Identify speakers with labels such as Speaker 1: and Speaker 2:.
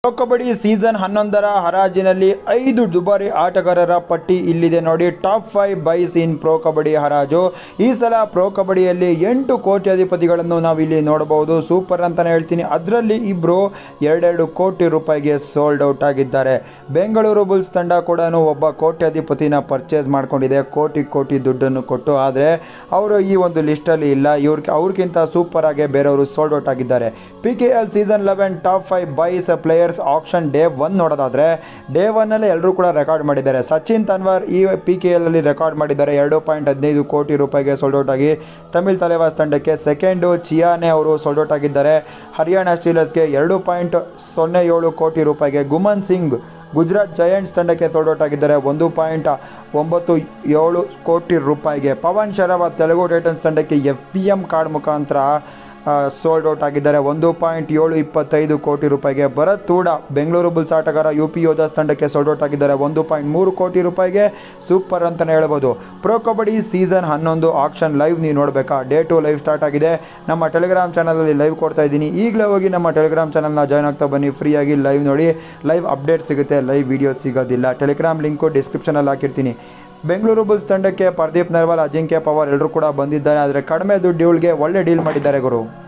Speaker 1: pro kabaddi season ಹನ್ನೊಂದರ ಹರಾಜಿನಲ್ಲಿ ಐದು ದುಬಾರಿ ಆಟಗಾರರ ಪಟ್ಟಿ ಇಲ್ಲಿದೆ ನೋಡಿ top five buys in pro kabaddi ಹರಾಜು ಈ ಸಲ ಪ್ರೊ ಕಬಡ್ಡಿಯಲ್ಲಿ ಎಂಟು ಕೋಟ್ಯಾಧಿಪತಿಗಳನ್ನು ನಾವು ಇಲ್ಲಿ ನೋಡಬಹುದು ಸೂಪರ್ ಅಂತಾನೆ ಹೇಳ್ತೀನಿ ಅದರಲ್ಲಿ ಇಬ್ಬರು ಎರಡೆರಡು ಕೋಟಿ ರೂಪಾಯಿಗೆ ಸೋಲ್ಡ್ ಔಟ್ ಆಗಿದ್ದಾರೆ ಬೆಂಗಳೂರು ಬುಲ್ಸ್ ತಂಡ ಕೂಡ ಒಬ್ಬ ಕೋಟ್ಯಾಧಿಪತಿನ ಪರ್ಚೇಸ್ ಮಾಡ್ಕೊಂಡಿದೆ ಕೋಟಿ ಕೋಟಿ ದುಡ್ಡನ್ನು ಕೊಟ್ಟು ಆದರೆ ಅವರು ಈ ಒಂದು ಲಿಸ್ಟಲ್ಲಿ ಇಲ್ಲ ಇವ್ರಿಗೆ ಅವ್ರಿಗಿಂತ ಸೂಪರ್ ಆಗಿ ಬೇರೆಯವರು ಸೋಲ್ಡ್ ಔಟ್ ಆಗಿದ್ದಾರೆ P K L season eleven top five buys players option day one ನೋಡೋದಾದರೆ ಡೇ ಒನ್ನಲ್ಲಿ ಎಲ್ಲರೂ ಕೂಡ ರೆಕಾರ್ಡ್ ಮಾಡಿದ್ದಾರೆ ಸಚಿನ್ ತನ್ವರ್ ಈ ಪಿ ಕೆ ಎಲ್ ರೆಕಾರ್ಡ್ ಮಾಡಿದ್ದಾರೆ ಎರಡು ಪಾಯಿಂಟ್ ಹದಿನೈದು ಕೋಟಿ ರೂಪಾಯಿಗೆ ಸೋಲ್ಡ್ ಔಟ್ ಆಗಿ ತಮಿಳ್ ತಲೆವಾಸ್ ತಂಡಕ್ಕೆ ಸೆಕೆಂಡು ಚಿಯಾನೆ ಅವರು ಸೋಲ್ಡ್ ಔಟ್ ಆಗಿದ್ದಾರೆ ಹರಿಯಾಣ ಸ್ಟೀಲರ್ಸ್ಗೆ ಎರಡು ಪಾಯಿಂಟ್ ಸೊನ್ನೆ ಏಳು ಕೋಟಿ ರೂಪಾಯಿಗೆ ಗುಮನ್ ಸಿಂಗ್ ಗುಜರಾತ್ ಜಯಂಟ್ಸ್ ತಂಡಕ್ಕೆ ಸೋಲ್ಡ್ ಔಟ್ ಆಗಿದ್ದಾರೆ ಒಂದು ಪಾಯಿಂಟ್ ಒಂಬತ್ತು ಏಳು ಕೋಟಿ ರೂಪಾಯಿಗೆ ಪವನ್ ಶರಾವತ್ ತೆಲುಗು ಟೈಟನ್ಸ್ ತಂಡಕ್ಕೆ ಎಫ್ ಪಿ ಎಮ್ ಕಾರ್ಡ್ ಮುಖಾಂತರ ಸೋಲ್ಡ್ ಔಟ್ ಆಗಿದ್ದಾರೆ ಒಂದು ಪಾಯಿಂಟ್ ಏಳು ಇಪ್ಪತ್ತೈದು ಕೋಟಿ ರೂಪಾಯಿಗೆ ಭರತ್ ತೂಡ ಬೆಂಗಳೂರು ಬುಲ್ಸ್ ಆಟಗಾರ ಯು ಪಿ ಯೋಧಾಸ್ ತಂಡಕ್ಕೆ ಸೋಲ್ಡ್ ಔಟ್ ಆಗಿದ್ದಾರೆ ಒಂದು ಪಾಯಿಂಟ್ ಮೂರು ಕೋಟಿ ರೂಪಾಯಿಗೆ ಸೂಪರ್ ಅಂತಲೇ ಹೇಳ್ಬೋದು ಪ್ರೊ ಕಬಡ್ಡಿ ಸೀಸನ್ ಹನ್ನೊಂದು ಆಕ್ಷನ್ ಲೈವ್ ನೀವು ನೋಡಬೇಕಾ ಡೇ ಟು ಲೈವ್ ಸ್ಟಾರ್ಟ್ ಆಗಿದೆ ನಮ್ಮ ಟೆಲಿಗ್ರಾಮ್ ಚಾನಲಲ್ಲಿ ಲೈವ್ ಕೊಡ್ತಾ ಇದ್ದೀನಿ ಈಗಲೇ ಹೋಗಿ ನಮ್ಮ ಟೆಲಿಗ್ರಾಮ್ ಚಾನಲ್ನ ಜಾಯ್ನ್ ಆಗ್ತಾ ಬನ್ನಿ ಫ್ರೀಯಾಗಿ ಲೈವ್ ನೋಡಿ ಲೈವ್ ಅಪ್ಡೇಟ್ ಸಿಗುತ್ತೆ ಲೈವ್ ವೀಡಿಯೋಸ್ ಸಿಗೋದಿಲ್ಲ ಟೆಲಿಗ್ರಾಮ್ ಲಿಂಕು ಡಿಸ್ಕ್ರಿಪ್ಷನಲ್ಲಿ ಹಾಕಿರ್ತೀನಿ ಬೆಂಗಳೂರು ಬುಲ್ಸ್ ತಂಡಕ್ಕೆ ಪರ್ದೀಪ್ ನರ್ವಾಲ್ ಅಜಿಂಕ್ಯ ಪವಾರ್ ಎಲ್ಲರೂ ಕೂಡ ಬಂದಿದ್ದಾರೆ ಆದರೆ ಕಡಿಮೆ ದುಡ್ಡು ಇವಳಿಗೆ ಒಳ್ಳೆ ಡೀಲ್ ಮಾಡಿದ್ದಾರೆ ಗುರು